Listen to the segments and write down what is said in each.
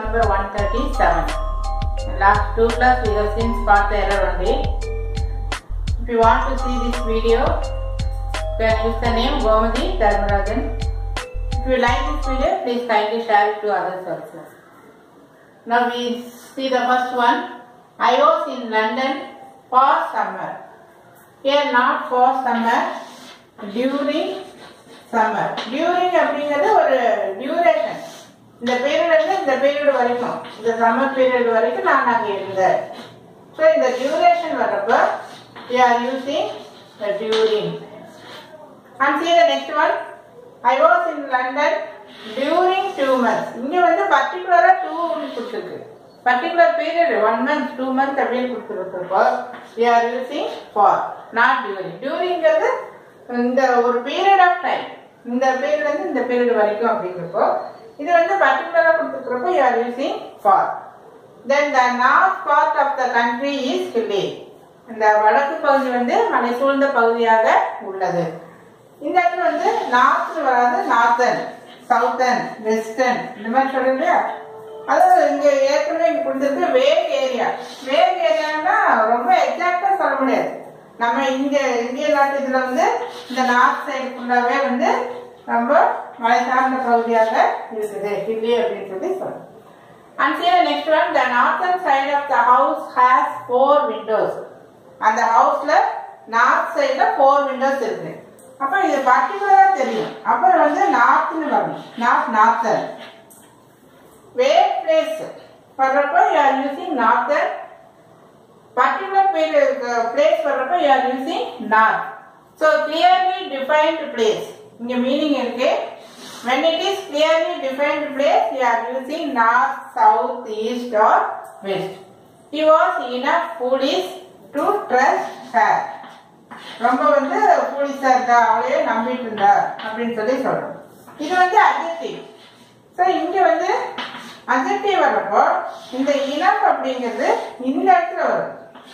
number 137. Last two class we have seen spot the error only. If you want to see this video, you can use the name Gomadi Dharmarajan. If you like this video, please kindly share it to others also. Now we see the first one. I was in London for summer. Here not for summer, during summer. During அப்படிங்கிறது ஒரு duration இந்த period இருந்து இந்த period வரைக்கும் இந்த summer period வரைக்கும் நான் அங்கே இருந்தேன் ஸோ இந்த டியூரேஷன் வர்றப்போ you are using the during and see the next one I was in London during two months இங்க வந்து பர்டிகுலரா டூ கொடுத்துருக்கு particular period one month two month அப்படின்னு கொடுத்துருக்கப்போ we are using for not during duringங்கிறது இந்த ஒரு பீரியட் ஆஃப் டைம் இந்த பீரியட் வந்து இந்த பீரியட் வரைக்கும் அப்படிங்கிறப்போ இது வந்து பர்டிகுலரா கொடுத்துருக்கிறப்போ you are using for then the north part of the country is hilly இந்த வடக்கு பகுதி வந்து மலை சூழ்ந்த பகுதியாக உள்ளது இந்த இடத்துல வந்து நார்த்னு வராது நார்த்தன் சவுத்தன் வெஸ்டர்ன் இந்த மாதிரி சொல்றோம் இல்லையா அதாவது இங்க ஏற்கனவே இங்க கொடுத்துருக்கு வேக் ஏரியா வேக் ஏரியானா ரொம்ப எக்ஸாக்டா சொல்ல முடியாது நம்ம இங்க இந்திய நாட்டு இதுல வந்து இந்த நார்த் சைடு ஃபுல்லாவே வந்து ரொம்ப மலை சார்ந்த பகுதியாக இருக்குது ஹில்லி அப்படின்னு சொல்லி சொல்றோம் And see the next one, the northern side of the house has four windows. அந்த ஹவுஸ்ல நார்த் சைடுல ஃபோர் விண்டோஸ் இருக்கு அப்ப இது பர்டிகுலரா தெரியும் அப்புறம் வந்து நார்த்னு வரணும் நார்த் நார்த்தன் வேர் பிளேஸ் வர்றப்போ you are using northern particular place வர்றப்போ you are using north so clearly defined place இங்க மீனிங் இருக்கு when it is clearly defined place you are using north south east or west he was enough foolish to trust her ரொம்ப வந்து போலீஸா இருந்தா அவளையே நம்பிட்டு இருந்தா அப்படின்னு சொல்லி சொல்றோம் இது வந்து அஜெக்டிவ் ஸோ இங்க வந்து அஜெக்டிவ் வரப்போ இந்த இனம் அப்படிங்கிறது இந்த இடத்துல வரும்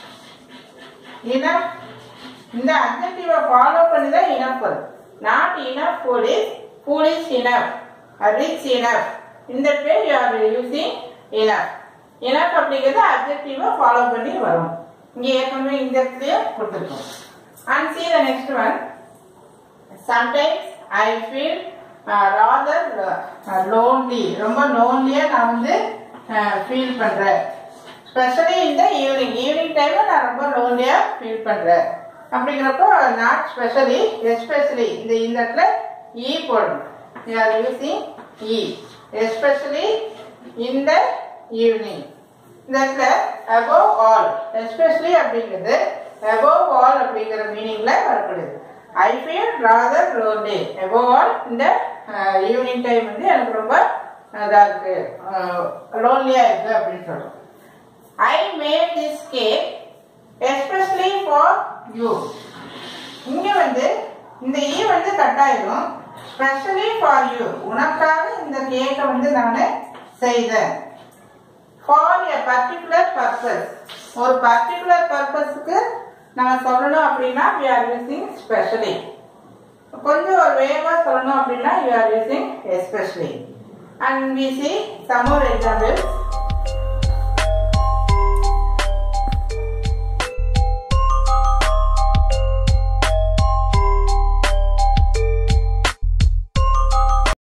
இனம் இந்த அஜெக்டிவை ஃபாலோ பண்ணி தான் இனப் வரும் not enough police foolish enough, or rich enough. இந்த பேர் you are using enough. enough அப்படிங்கிறது அப்ஜெக்டிவை ஃபாலோ பண்ணி வரும் இங்க ஏற்கனவே இந்த இடத்துலயே கொடுத்துருக்கோம் and see the next one sometimes I feel uh, rather uh, lonely ரொம்ப லோன்லியா நான் வந்து ஃபீல் பண்றேன் ஸ்பெஷலி இந்த ஈவினிங் ஈவினிங் டைம்ல நான் ரொம்ப லோன்லியா ஃபீல் பண்றேன் அப்படிங்கிறப்போ நாட் ஸ்பெஷலி எஸ்பெஷலி இந்த இந்த இடத்துல E போடணும் you are using E especially in the evening இந்த இடத்துல above all especially அப்படிங்கிறது above all அப்படிங்கிற மீனிங்ல வரக்கூடியது I feel rather lonely above all இந்த ஈவினிங் டைம் வந்து எனக்கு ரொம்ப இதா இருக்கு லோன்லியா இருக்கு அப்படின்னு சொல்றோம் I made this cake especially for you இங்க வந்து இந்த ஈ வந்து கட்டாயிரும் ஸ்பெஷலி ஃபார் யூ உனக்காக இந்த கேக்கை வந்து நான் செய்தேன் ஃபார் எ பர்டிகுலர் பர்பஸ் ஒரு பர்டிகுலர் பர்பஸ்க்கு நம்ம சொல்லணும் அப்படின்னா வி ஆர் யூசிங் ஸ்பெஷலி கொஞ்சம் ஒரு வேகமா சொல்லணும் அப்படின்னா you are using especially and we see some more examples